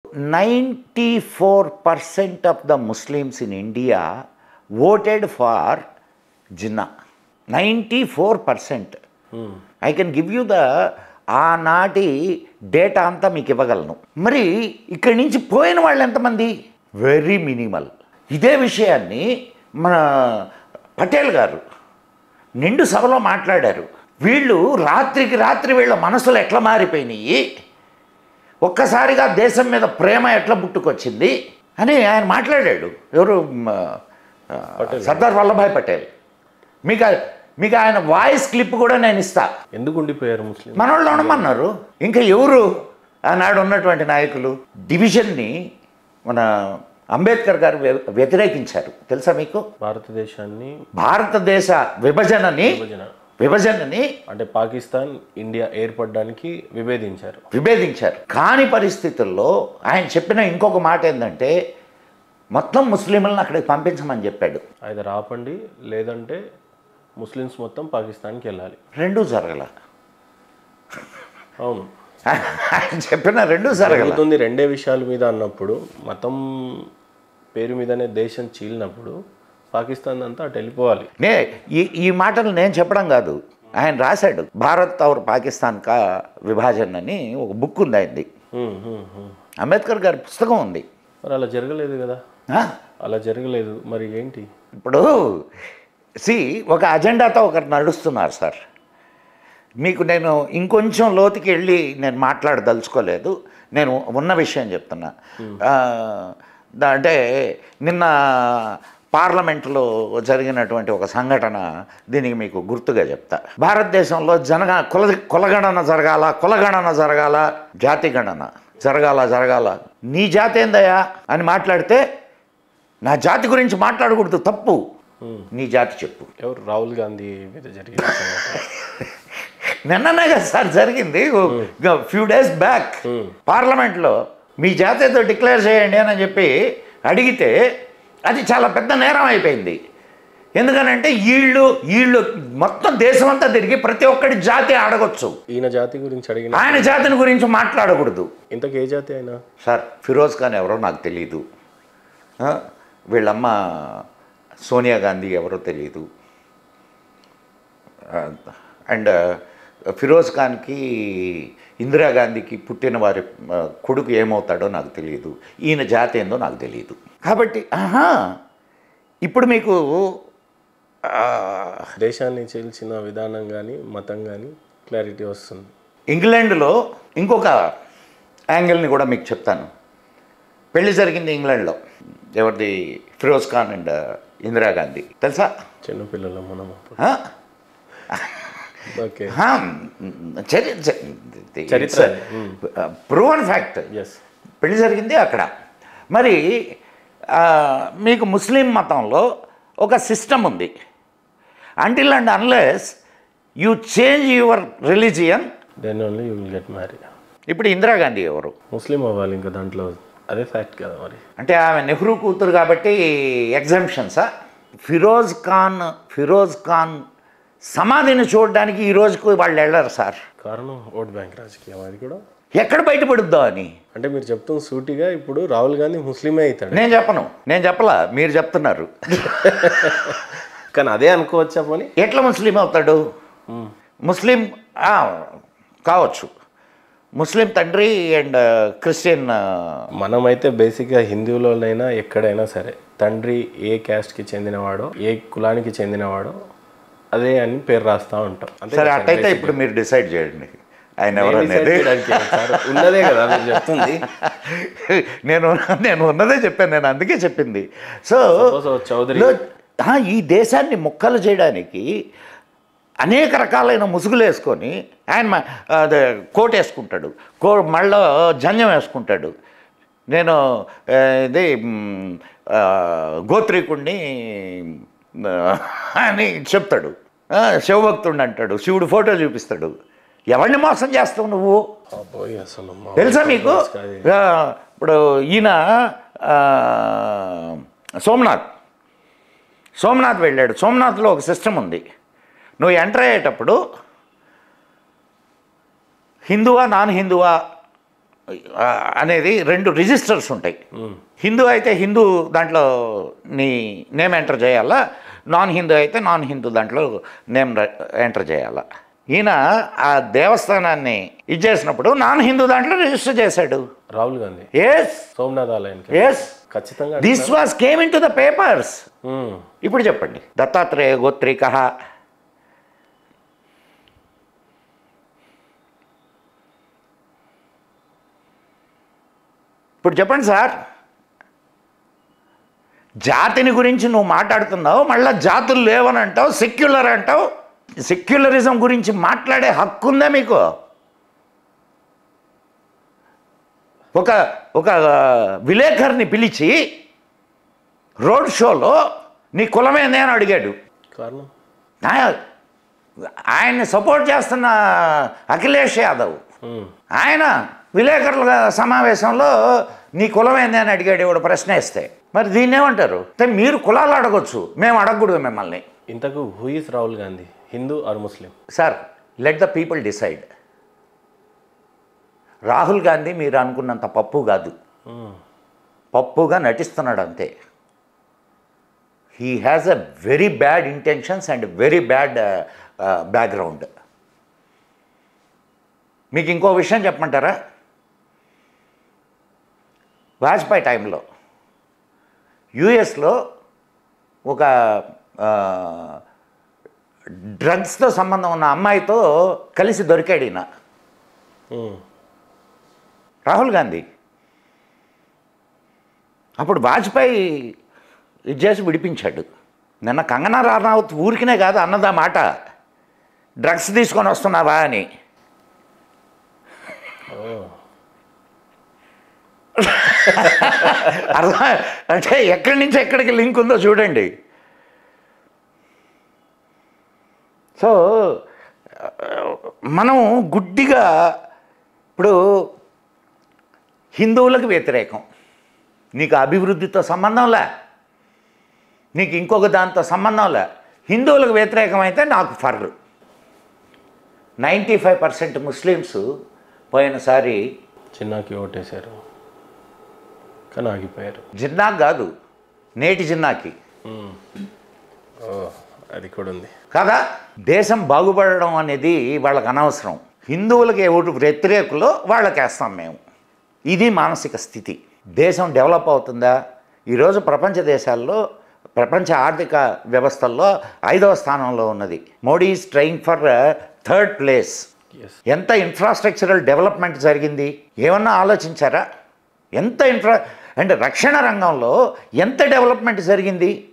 Ninety four percent of the Muslims in India voted for Jinnah ninety four percent I can give you the ఆనాటి data అంతా మీకు ఇవ్వగలను మరి ఇక్కడి నుంచి పోయిన వాళ్ళు ఎంతమంది వెరీ మినిమల్ ఇదే విషయాన్ని మన పటేల్ గారు నిండు సభలో మాట్లాడారు వీళ్ళు రాత్రికి రాత్రి వీళ్ళ మనసులు ఎట్లా మారిపోయినాయి ఒక్కసారిగా దేశం మీద ప్రేమ ఎట్లా పుట్టుకొచ్చింది అని ఆయన మాట్లాడాడు ఎవరు మ, ఆ, సర్దార్ వల్లభాయ్ పటేల్ మీకు ఆ- మీకు ఆయన వాయిస్ క్లిప్ కూడా నేను ఇస్తా ఎందుకు ఉండిపోయారు ముస్లిం మనోళ్ళు ఉండమన్నారు ఇంకా ఎవరు ఆనాడు ఉన్నటువంటి నాయకులు డివిజన్ని మన అంబేద్కర్ గారు వ్య- వ్యతిరేకించారు తెలుసా మీకు భారతదేశాన్ని భారతదేశ విభజనని విభజన విభజనని అంటే పాకిస్తాన్ ఇండియా ఏర్పడడానికి విభేదించారు విభేదించారు కాని పరిస్థితుల్లో ఆయన చెప్పిన ఇంకొక మాట ఏంటంటే మొత్తం ముస్లింలను అక్కడికి పంపించమని చెప్పాడు అయితే ఆపండి లేదంటే ముస్లిమ్స్ మొత్తం పాకిస్తాన్కి వెళ్ళాలి రెండూ జరగల అవును ఆయన చెప్పిన రెండూ జరగల జరుగుతుంది రెండే విషయాల మీద అన్నప్పుడు మతం పేరు మీదనే దేశం చీలినప్పుడు పాకిస్తాన్ అంతా అటు వెళ్ళిపోవాలి నే ఈ ఈ మాటలు నేను చెప్పడం కాదు ఆయన రాశాడు భారత్ ఔర్ పాకిస్తాన్ కా విభాజన్ అని ఒక బుక్ ఉంది ఆయనది హ్మ్, హ్మ్, హ్మ్. అంబేద్కర్ గారి పుస్తకం ఉంది మరి అలా జరగలేదు కదా ఆ? అలా జరగలేదు మరి ఏంటి ఇప్పుడు సి ఒక అజెండాతో ఒకరు నడుస్తున్నారు సార్ మీకు నేను ఇంకొంచెం లోతుకి వెళ్ళి నేను మాట్లాడదలుచుకోలేదు నేను ఉన్న విషయం చెప్తున్నా ఆ, దా- అంటే నిన్న పార్లమెంట్లో జరిగినటువంటి ఒక సంఘటన దీనికి మీకు గుర్తుగా చెప్తా భారతదేశంలో జనగ కుల కులగణన జరగాల కులగణన జరగాల జాతి గణన జరగాల జరగాల నీ జాతి ఏందయ్యా అని మాట్లాడితే నా జాతి గురించి మాట్లాడకూడదు తప్పు నీ జాతి చెప్పు ఎవరు రాహుల్ గాంధీ మీద జరిగిన సంఘటన. నిన్ననే కదా సార్ జరిగింది ఫ్యూ డేస్ బ్యాక్ పార్లమెంట్లో మీ జాతి ఏదో డిక్లేర్ చేయండి అని చెప్పి అడిగితే అది చాలా పెద్ద నేరం అయిపోయింది ఎందుకనంటే వీళ్ళు వీళ్ళు మొత్తం దేశం అంతా తిరిగి ప్రతి ఒక్కటి జాతి అడగొచ్చు ఈయన జాతి గురించి అడిగిన ఆయన జాతిని గురించి మాట్లాడకూడదు ఇంతకు ఏ జాతి అయినా సార్ ఫిరోజ్ ఖాన్ ఎవరో నాకు తెలియదు ఆ, వీళ్ళమ్మ సోనియా గాంధీ ఎవరో తెలియదు అండ్ ఫిరోజ్ ఖాన్కి ఇందిరాగాంధీకి పుట్టిన వారి ఆ, కొడుకు ఏమవుతాడో నాకు తెలియదు ఈయన జాతి ఏందో నాకు తెలియదు కాబట్టి ఆహా ఇప్పుడు మీకు ఆ, దేశాన్ని చీల్చిన విధానం కానీ మతం కానీ క్లారిటీ వస్తుంది ఇంగ్లాండ్లో ఇంకొక యాంగిల్ని కూడా మీకు చెప్తాను పెళ్లి జరిగింది ఇంగ్లాండ్లో ఎవరిది ఫిరోజ్ ఖాన్ అండ్ ఇందిరాగాంధీ తెలుసా చిన్నపిల్లలు మనం అప్పుడు ఆ? ఓకే ఆ, చరి చరిత్ర. ప్రూవన్ ఫ్యాక్ట్ ఎస్ పెళ్లి జరిగింది అక్కడ మరి ఆ, మీకు ముస్లిం మతంలో ఒక సిస్టమ్ ఉంది until and unless you change your religion then only you will get marry ఇప్పుడు ఇందిరాగాంధీ ఎవరు ముస్లిం అవ్వాలి ఇంకా దాంట్లో అదే ఫ్యాక్ట్ కదా మరి అంటే ఆమె నెహ్రూ కూతురు కాబట్టి ఎగ్జామ్షన్సా ఫిరోజ్ ఖాన్ ఫిరోజ్ ఖాన్ సమాధిని చూడడానికి ఈ రోజుకు వాళ్ళు వెళ్ళరు సార్ కారణం ఓట్ బ్యాంక్ రాజకీయం అది కూడా ఎక్కడ బయటపడుద్దో అని అంటే మీరు చెప్తున్న సూటిగా ఇప్పుడు రాహుల్ గాంధీ ముస్లిమే అవుతాడు నేను చెప్పను నేను చెప్పలా మీరు చెప్తున్నారు కానీ అదే అనుకోవచ్చా పోనీ ఎట్లా ముస్లిం అవుతాడు ముస్లిం ఆ, కావచ్చు ముస్లిం తండ్రి అండ్ క్రిస్టియన్ ఆ, మనమైతే బేసిక్గా హిందువులోనైనా ఎక్కడైనా సరే తండ్రి ఏ క్యాస్ట్కి చెందినవాడో ఏ కులానికి చెందినవాడో అదే అని పేరు రాస్తా ఉంటాం అంతే సరే కదా అట్టయితే basic. ఇప్పుడు మీరు డిసైడ్ చేయండి ఆయన నేను ఎవరు decide అనేది చేయడానికి ఏం సార్? ఉన్నదే కదా మీరు చెప్తుంది నేను నేను ఉన్నదే చెప్పాను నేను అందుకే చెప్పింది సో Suppose ఓ చౌదరి లో- ఆ, ఈ దేశాన్ని ముక్కలు చేయడానికి అనేక రకాలైన ముసుగులు వేసుకొని ఆయన మ- అదే కోట్ వేసుకుంటాడు కో మళ్ళీ జన్యం వేసుకుంటాడు నేను ఆ, ఇది మ్, ఆ, గోత్రీకుణ్ణి ఆ, అని చెప్తాడు ఆ, శివభక్తుడిని అంటాడు శివుడు ఫోటో చూపిస్తాడు ఎవరిని మోసం చేస్తావు నువ్వు అబ్బోయ్ అసలు మా తెలుసా మీకు కాదు. ఆ, ఇప్పుడు ఈయన ఆ, సోమనాథ్ సోమనాథ్ వెళ్ళాడు సోమనాథ్లో ఒక సిస్టమ్ ఉంది నువ్వు ఎంటర్ అయ్యేటప్పుడు హిందువా నాన్ హిందువా ఆ, అనేది రెండు రిజిస్టర్స్ ఉంటాయి హిందూ అయితే హిందూ దాంట్లో నీ నేమ్ ఎంటర్ చేయాలా నాన్ హిందూ అయితే నాన్ హిందూ దాంట్లో నేమ్ ఎంటర్ చేయాలా ఈయన ఆ దేవస్థానాన్ని ఇది చేసినప్పుడు నాన్ హిందూ దాంట్లో రిజిస్టర్ చేశాడు రాహుల్ గాంధీ ఎస్ సోమనాథ్ ఆలయానికి ఎస్ ఖచ్చితంగా this was came into the papers hmm. ఇప్పుడు చెప్పండి దత్తాత్రేయ గోత్రిక ఇప్పుడు చెప్పండి సార్ జాతిని గురించి నువ్వు మాట్లాడుతున్నావు మళ్ళీ జాతులు లేవని అంటావు సెక్యులర్ అంటావు సెక్యులరిజం గురించి మాట్లాడే హక్కు ఉందా మీకు ఒక ఒక విలేకరిని పిలిచి రోడ్ షోలో నీ కులమేంది అని అడిగాడు కారణం నా- ఆయన్ని సపోర్ట్ చేస్తున్న అఖిలేష్ యాదవ్ మ్మ్. ఆయన విలేకరుల సమావేశంలో నీ కులం ఏంది అని అడిగాడు ఇవాడు ప్రశ్న వేస్తే మరి దీన్ని ఏమంటారు అంటే మీరు కులాలు అడగొచ్చు మేము అడగకూడదు మిమ్మల్ని ఇంతకు who is Rahul Gandhi Hindu or Muslim sir let the people decide Rahul Gandhi మీరు అనుకున్నంత పప్పు కాదు మ్మ్. పప్పుగా నటిస్తున్నాడు అంతే he has a very bad intentions and very bad background మీకు ఇంకో విషయం చెప్పమంటారా వాజ్పేయి టైంలో యుఎస్లో ఒక డ్రగ్స్తో సంబంధం ఉన్న అమ్మాయితో కలిసి దొరికాడు ఈయన మ్మ్. రాహుల్ గాంధీ అప్పుడు వాజ్పేయి ఇది చేసి విడిపించాడు నిన్న కంగనా రనౌత్ ఊరికినే కాదు అన్నదా మాట డ్రగ్స్ తీసుకొని వస్తున్నావా అని ఓ. అర్థం అంటే ఎక్కడి నుంచి ఎక్కడికి లింక్ ఉందో చూడండి సో మనం గుడ్డిగా ఇప్పుడు హిందువులకు వ్యతిరేకం నీకు అభివృద్ధితో సంబంధంలే నీకు ఇంకొక దాంతో సంబంధంలే హిందువులకు వ్యతిరేకం అయితే నాకు ఫర్రు నైంటీ ఫైవ్ పర్సెంట్ ముస్లిమ్స్ పోయినసారి చిన్నాకి ఓటేశారు కానీ ఆగిపోయారు జిన్నాకి కాదు నేటి జిన్నాకి మ్మ్. ఓ అది కూడా ఉంది కదా దేశం బాగుపడడం అనేది వాళ్ళకి అనవసరం హిందువులకి ఎవరు వ్యతిరేకులో వాళ్ళకి వేస్తాం మేము ఇది మానసిక స్థితి దేశం డెవలప్ అవుతుందా ఈరోజు ప్రపంచ దేశాల్లో ప్రపంచ ఆర్థిక వ్యవస్థల్లో ఐదవ స్థానంలో ఉన్నది Modi is trying for third place yes ఎంత ఇన్ఫ్రాస్ట్రక్చరల్ డెవలప్మెంట్ జరిగింది ఏమన్నా ఆలోచించారా ఎంత ఇన్ఫ్రా అంటే రక్షణ రంగంలో ఎంత డెవలప్మెంట్ జరిగింది